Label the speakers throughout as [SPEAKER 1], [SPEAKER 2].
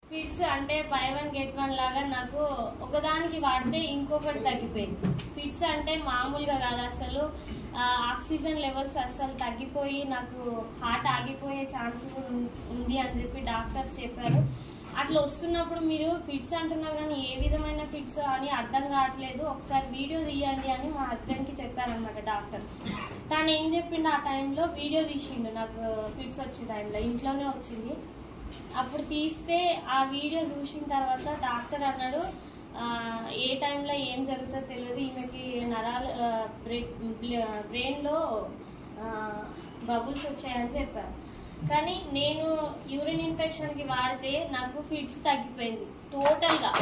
[SPEAKER 1] fits అంటే by one get one లాగా నాకు ఒకదానికి వాడితే ఇంకొకటి తగ్గిపోయింది ఫిట్స్ అంటే మామూలుగా కాదు అసలు ఆ, ఆక్సిజన్ లెవెల్స్ అస్సలు తగ్గిపోయి నాకు హార్ట్ ఆగిపోయే ఛాన్స్ కూడా ఉం- ఉంది అని చెప్పి డాక్టర్స్ చెప్పారు అట్లా వస్తున్నప్పుడు మీరు ఫిట్స్ అంటున్నారు కానీ ఏ విధమైన ఫిట్స్ అని అర్థం కావట్లేదు ఒకసారి వీడియో తీయండి అని మా హస్బెండ్ కి చెప్పారనమాట డాక్టర్ తను ఏం చెప్పిండు ఆ టైంలో వీడియో తీసిండు నాకు ఫిట్స్ వచ్చే టైంలో ఇంట్లోనే వచ్చింది అప్పుడు తీస్తే ఆ వీడియో చూసిన తర్వాత డాక్టర్ అన్నాడు ఆ, ఏ టైంలో ఏం జరుగుతుందో తెలియదు ఈమెకి నరాలు బ్రెయిన్ లో బబుల్స్ వచ్చాయని చెప్పారు కానీ నేను యూరిన్ ఇన్ఫెక్షన్ కి వాడితే నాకు ఫిట్స్ తగ్గిపోయింది టోటల్ గా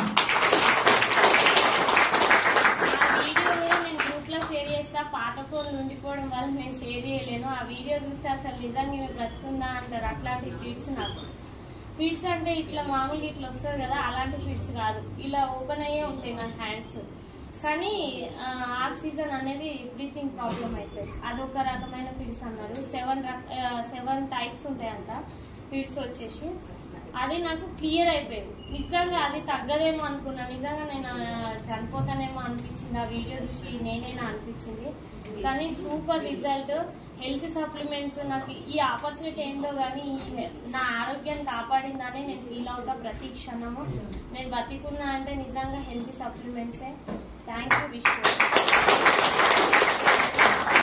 [SPEAKER 1] ఆ వీడియో కూడా నేను గ్రూప్ లో షేర్ చేస్తా పాత ఫోన్లు ఉండిపోవడం వల్ల నేను షేర్ చేయలేను ఆ వీడియో చూస్తే అసలు నిజంగా ఈమె బ్రతుకుందా అంటారు అట్లాంటి ఫిట్స్ నాకు ఫిట్స్ అంటే ఇట్లా మామూలుగా ఇట్లా వస్తుంది కదా అలాంటి ఫిట్స్ కాదు ఇలా ఓపెన్ అయ్యే ఉంటాయి నా హ్యాండ్స్ కానీ ఆక్సిజన్ అనేది బ్రీతింగ్ ప్రాబ్లం అవుతుంది అదొక రకమైన ఫిట్స్ అన్నారు సెవెన్ సెవెన్ టైప్స్ ఉంటాయంట ఫిట్స్ వచ్చేసి అది నాకు క్లియర్ అయిపోయింది నిజంగా అది తగ్గదేమో అనుకున్నా నిజంగా నేను ఆ, చనిపోతానేమో అనిపించింది ఆ వీడియో చూసి నేనేనా అనిపించింది కానీ సూపర్ రిజల్ట్ హెల్త్ సప్లిమెంట్స్ నాకు ఈ ఆపర్చునిటీ ఏందో కానీ ఈ హె- నా ఆరోగ్యాన్ని కాపాడిందని నేను ఫీల్ అవుతా ప్రతి క్షణము నేను బతికున్నా అంటే నిజంగా హెల్త్ సప్లిమెంట్సే థ్యాంక్ యూ విష్ణు